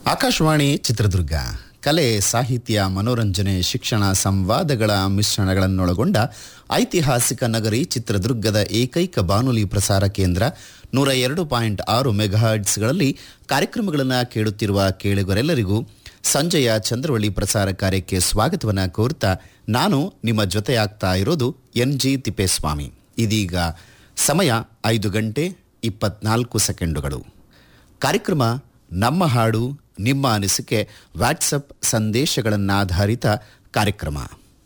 ಆಕಾಶವಾಣಿ ಚಿತ್ರದುರ್ಗ ಕಲೆ ಸಾಹಿತ್ಯ ಮನೋರಂಜನೆ ಶಿಕ್ಷಣ ಸಂವಾದಗಳ ಮಿಶ್ರಣಗಳನ್ನೊಳಗೊಂಡ ಐತಿಹಾಸಿಕ ನಗರಿ ಚಿತ್ರದುರ್ಗದ ಏಕೈಕ ಬಾನುಲಿ ಪ್ರಸಾರ ಕೇಂದ್ರ ನೂರ ಎರಡು ಪಾಯಿಂಟ್ ಆರು ಮೆಗಾಹರ್ಟ್ಸ್ಗಳಲ್ಲಿ ಕಾರ್ಯಕ್ರಮಗಳನ್ನು ಕೇಳುತ್ತಿರುವ ಕೇಳುಗರೆಲ್ಲರಿಗೂ ಸಂಜೆಯ ಚಂದ್ರವಳ್ಳಿ ಪ್ರಸಾರ ಕಾರ್ಯಕ್ಕೆ ಸ್ವಾಗತವನ್ನು ಕೋರ್ತಾ ನಾನು ನಿಮ್ಮ ಜೊತೆಯಾಗ್ತಾ ಇರೋದು ಎನ್ ಜಿ ತಿಪ್ಪೇಸ್ವಾಮಿ ಇದೀಗ ಸಮಯ ಐದು ಗಂಟೆ ಇಪ್ಪತ್ನಾಲ್ಕು ಸೆಕೆಂಡುಗಳು ಕಾರ್ಯಕ್ರಮ ನಮ್ಮ ಹಾಡು ನಿಮ್ಮ ಅನಿಸಿಕೆ ವಾಟ್ಸಪ್ ಸಂದೇಶಗಳನ್ನಾಧಾರಿತ ಕಾರ್ಯಕ್ರಮ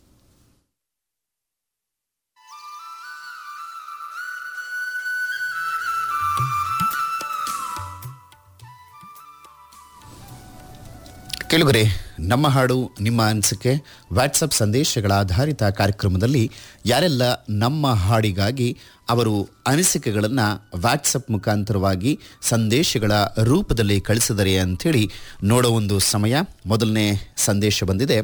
ಕೆಳಗರೆ ನಮ್ಮ ಹಾಡು ನಿಮ್ಮ ಅನಿಸಿಕೆ ವಾಟ್ಸಪ್ ಸಂದೇಶಗಳ ಆಧಾರಿತ ಕಾರ್ಯಕ್ರಮದಲ್ಲಿ ಯಾರೆಲ್ಲ ನಮ್ಮ ಹಾಡಿಗಾಗಿ ಅವರು ಅನಿಸಿಕೆಗಳನ್ನು ವಾಟ್ಸಪ್ ಮುಖಾಂತರವಾಗಿ ಸಂದೇಶಗಳ ರೂಪದಲ್ಲಿ ಕಳಿಸಿದರೆ ಅಂಥೇಳಿ ನೋಡೋ ಒಂದು ಸಮಯ ಮೊದಲನೇ ಸಂದೇಶ ಬಂದಿದೆ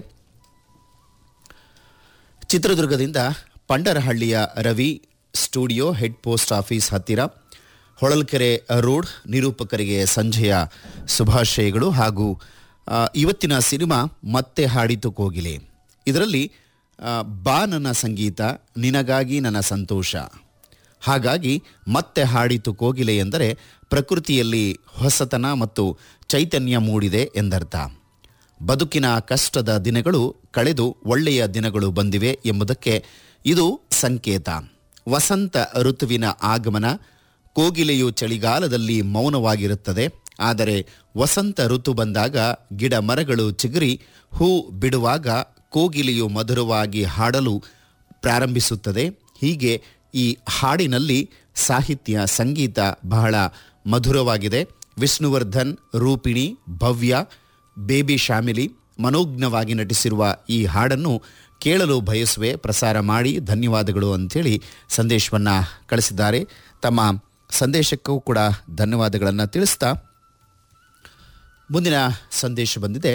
ಚಿತ್ರದುರ್ಗದಿಂದ ಪಂಡರಹಳ್ಳಿಯ Ravi studio head post office ಹತ್ತಿರ ಹೊಳಲ್ಕೆರೆ ರೋಡ್ ನಿರೂಪಕರಿಗೆ ಸಂಜೆಯ ಶುಭಾಶಯಗಳು ಹಾಗೂ ಆ, ಇವತ್ತಿನ ಸಿನಿಮಾ ಮತ್ತೆ ಹಾಡಿತು ಕೋಗಿಲೆ ಇದರಲ್ಲಿ ಆ, ಬಾ ನನ್ನ ಸಂಗೀತ ನಿನಗಾಗಿ ನನ್ನ ಸಂತೋಷ ಹಾಗಾಗಿ ಮತ್ತೆ ಹಾಡಿತು ಕೋಗಿಲೆ ಎಂದರೆ ಪ್ರಕೃತಿಯಲ್ಲಿ ಹೊಸತನ ಮತ್ತು ಚೈತನ್ಯ ಮೂಡಿದೆ ಎಂದರ್ಥ ಬದುಕಿನ ಕಷ್ಟದ ದಿನಗಳು ಕಳೆದು ಒಳ್ಳೆಯ ದಿನಗಳು ಬಂದಿವೆ ಎಂಬುದಕ್ಕೆ ಇದು ಸಂಕೇತ ವಸಂತ ಋತುವಿನ ಆಗಮನ ಕೋಗಿಲೆಯು ಚಳಿಗಾಲದಲ್ಲಿ ಮೌನವಾಗಿರುತ್ತದೆ ಆದರೆ ವಸಂತ ಋತು ಬಂದಾಗ ಗಿಡ ಮರಗಳು ಚಿಗುರಿ ಹೂ ಬಿಡುವಾಗ ಕೋಗಿಲೆಯು ಮಧುರವಾಗಿ ಹಾಡಲು ಪ್ರಾರಂಭಿಸುತ್ತದೆ ಹೀಗೆ ಈ ಹಾಡಿನಲ್ಲಿ ಸಾಹಿತ್ಯ ಸಂಗೀತ ಬಹಳ ಮಧುರವಾಗಿದೆ ವಿಷ್ಣುವರ್ಧನ್ ರೂಪಿಣಿ ಭವ್ಯ ಬೇಬಿ ಶಾಮಿಲಿ ಮನೋಜ್ಞವಾಗಿ ನಟಿಸಿರುವ ಈ ಹಾಡನ್ನು ಕೇಳಲು ಬಯಸುವೆ ಪ್ರಸಾರ ಮಾಡಿ ಧನ್ಯವಾದಗಳು ಅಂಥೇಳಿ ಸಂದೇಶವನ್ನು ಕಳಿಸಿದ್ದಾರೆ ತಮ್ಮ ಸಂದೇಶಕ್ಕೂ ಕೂಡ ಧನ್ಯವಾದಗಳನ್ನು ತಿಳಿಸ್ತಾ ಮುಂದಿನ ಸಂದೇಶ ಬಂದಿದೆ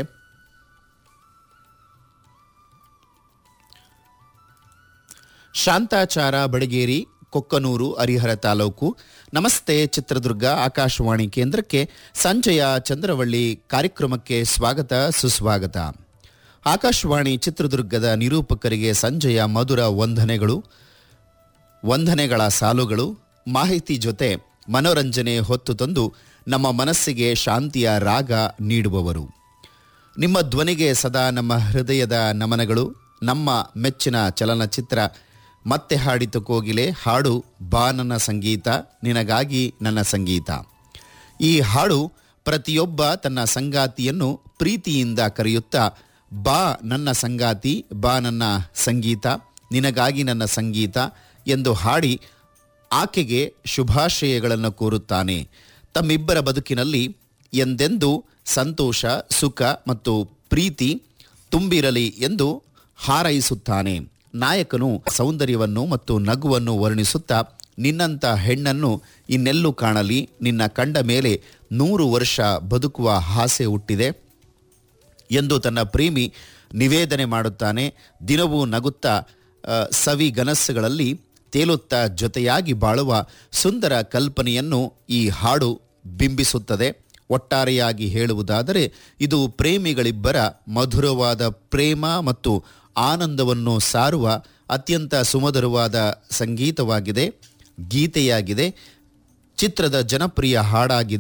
ಶಾಂತಾಚಾರ ಬಡಗೇರಿ ಕೊಕ್ಕನೂರು ಹರಿಹರ ತಾಲೂಕು ನಮಸ್ತೆ ಚಿತ್ರದುರ್ಗ ಆಕಾಶವಾಣಿ ಕೇಂದ್ರಕ್ಕೆ ಸಂಜೆಯ ಚಂದ್ರವಳ್ಳಿ ಕಾರ್ಯಕ್ರಮಕ್ಕೆ ಸ್ವಾಗತ ಸುಸ್ವಾಗತ ಆಕಾಶವಾಣಿ ಚಿತ್ರದುರ್ಗದ ನಿರೂಪಕರಿಗೆ ಸಂಜೆಯ ಮಧುರ ವಂದನೆಗಳು ವಂದನೆಗಳ ಸಾಲುಗಳು ಮಾಹಿತಿ ಜೊತೆ ಮನೋರಂಜನೆ ಹೊತ್ತು ತಂದು ನಮ್ಮ ಮನಸ್ಸಿಗೆ ಶಾಂತಿಯ ರಾಗ ನೀಡುವವರು ನಿಮ್ಮ ಧ್ವನಿಗೆ ಸದಾ ನಮ್ಮ ಹೃದಯದ ನಮನಗಳು ನಮ್ಮ ಮೆಚ್ಚಿನ ಚಲನಚಿತ್ರ ಮತ್ತೆ ಹಾಡಿತು ಕೋಗಿಲೆ ಹಾಡು ಬಾ ನನ್ನ ಸಂಗೀತ ನಿನಗಾಗಿ ನನ್ನ ಸಂಗೀತ ಈ ಹಾಡು ಪ್ರತಿಯೊಬ್ಬ ತನ್ನ ಸಂಗಾತಿಯನ್ನು ಪ್ರೀತಿಯಿಂದ ಕರೆಯುತ್ತಾ ಬಾ ನನ್ನ ಸಂಗಾತಿ ಬಾ ನನ್ನ ಸಂಗೀತ ನಿನಗಾಗಿ ನನ್ನ ಸಂಗೀತ ಎಂದು ಹಾಡಿ ಆಕೆಗೆ ಶುಭಾಶಯಗಳನ್ನು ಕೋರುತ್ತಾನೆ ತಮ್ಮಿಬ್ಬರ ಬದುಕಿನಲ್ಲಿ ಎಂದೆಂದೂ ಸಂತೋಷ ಸುಖ ಮತ್ತು ಪ್ರೀತಿ ತುಂಬಿರಲಿ ಎಂದು ಹಾರೈಸುತ್ತಾನೆ ನಾಯಕನು ಸೌಂದರ್ಯವನ್ನು ಮತ್ತು ನಗುವನ್ನು ವರ್ಣಿಸುತ್ತಾ ನಿನ್ನಂಥ ಹೆಣ್ಣನ್ನು ಇನ್ನೆಲ್ಲೂ ಕಾಣಲಿ ನಿನ್ನ ಕಂಡ ಮೇಲೆ ನೂರು ವರ್ಷ ಬದುಕುವ ಆಸೆ ಹುಟ್ಟಿದೆ ಎಂದು ತನ್ನ ಪ್ರೇಮಿ ನಿವೇದನೆ ಮಾಡುತ್ತಾನೆ ದಿನವೂ ನಗುತ್ತಾ ಆ, ಸವಿ ಗನಸ್ಸುಗಳಲ್ಲಿ ತೇಲುತ್ತಾ ಜೊತೆಯಾಗಿ ಬಾಳುವ ಸುಂದರ ಕಲ್ಪನೆಯನ್ನು ಈ ಹಾಡು ಬಿಂಬಿಸುತ್ತದೆ ಒಟ್ಟಾರೆಯಾಗಿ ಹೇಳುವುದಾದರೆ ಇದು ಪ್ರೇಮಿಗಳಿಬ್ಬರ ಮಧುರವಾದ ಪ್ರೇಮ ಮತ್ತು ಆನಂದವನ್ನು ಸಾರುವ ಅತ್ಯಂತ ಸುಮಧುರವಾದ ಸಂಗೀತವಾಗಿದೆ ಗೀತೆಯಾಗಿದೆ ಚಿತ್ರದ ಜನಪ್ರಿಯ ಹಾಡಾಗಿದೆ